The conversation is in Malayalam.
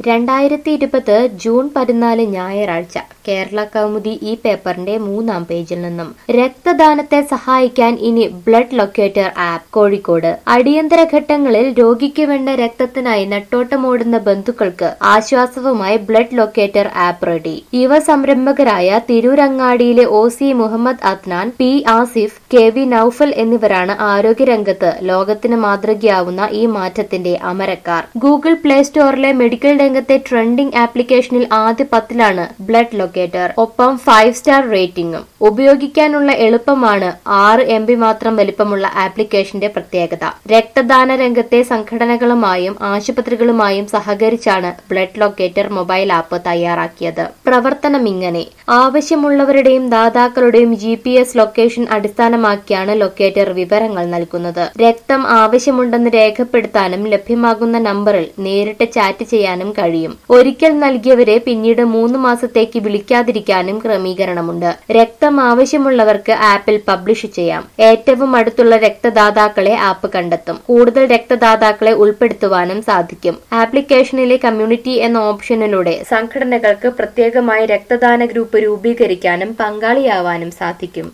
രണ്ടായിരത്തി ഇരുപത് ജൂൺ പതിനാല് ഞായറാഴ്ച കേരള കൗമുദി ഈ പേപ്പറിന്റെ മൂന്നാം പേജിൽ നിന്നും രക്തദാനത്തെ സഹായിക്കാൻ ഇനി ബ്ലഡ് ലൊക്കേറ്റർ ആപ്പ് കോഴിക്കോട് അടിയന്തര ഘട്ടങ്ങളിൽ രോഗിക്ക് വേണ്ട രക്തത്തിനായി നെട്ടോട്ടമോടുന്ന ബന്ധുക്കൾക്ക് ആശ്വാസവുമായി ബ്ലഡ് ലൊക്കേറ്റർ ആപ്പ് റെഡി യുവ സംരംഭകരായ തിരൂരങ്ങാടിയിലെ O C Muhammad Adnan P Asif K V Naufal എന്നിവരാണ് ആരോഗ്യരംഗത്ത് ലോകത്തിന് മാതൃകയാവുന്ന ഈ മാറ്റത്തിന്റെ അമരക്കാർ ഗൂഗിൾ പ്ലേ സ്റ്റോറിലെ മെഡിക്കൽ രംഗത്തെ ട്രെൻഡിംഗ് ആപ്ലിക്കേഷനിൽ ആദ്യ പത്തിലാണ് ബ്ലഡ് ലൊക്കേറ്റർ ഒപ്പം ഫൈവ് സ്റ്റാർ റേറ്റിംഗും ഉപയോഗിക്കാനുള്ള എളുപ്പമാണ് ആറ് എം ബി മാത്രം വലിപ്പമുള്ള ആപ്ലിക്കേഷന്റെ പ്രത്യേകത രക്തദാന രംഗത്തെ സംഘടനകളുമായും ആശുപത്രികളുമായും സഹകരിച്ചാണ് ബ്ലഡ് ലൊക്കേറ്റർ മൊബൈൽ ആപ്പ് തയ്യാറാക്കിയത് പ്രവർത്തനം ഇങ്ങനെ ആവശ്യമുള്ളവരുടെയും ദാതാക്കളുടെയും ജി പി എസ് ലൊക്കേഷൻ അടിസ്ഥാനമാക്കിയാണ് ലൊക്കേറ്റർ വിവരങ്ങൾ നൽകുന്നത് രക്തം ആവശ്യമുണ്ടെന്ന് രേഖപ്പെടുത്താനും ലഭ്യമാകുന്ന നമ്പറിൽ നേരിട്ട് ചാറ്റ് ചെയ്യാനും കഴിയും ഒരിക്കൽ നൽകിയവരെ പിന്നീട് മൂന്ന് മാസത്തേക്ക് വിളിക്കാതിരിക്കാനും ക്രമീകരണമുണ്ട് രക്തം ആവശ്യമുള്ളവർക്ക് ആപ്പിൽ പബ്ലിഷ് ചെയ്യാം ഏറ്റവും അടുത്തുള്ള രക്തദാതാക്കളെ ആപ്പ് കണ്ടെത്തും കൂടുതൽ രക്തദാതാക്കളെ ഉൾപ്പെടുത്തുവാനും സാധിക്കും ആപ്ലിക്കേഷനിലെ കമ്മ്യൂണിറ്റി എന്ന ഓപ്ഷനിലൂടെ സംഘടനകൾക്ക് പ്രത്യേകമായി രക്തദാന ഗ്രൂപ്പ് രൂപീകരിക്കാനും പങ്കാളിയാവാനും സാധിക്കും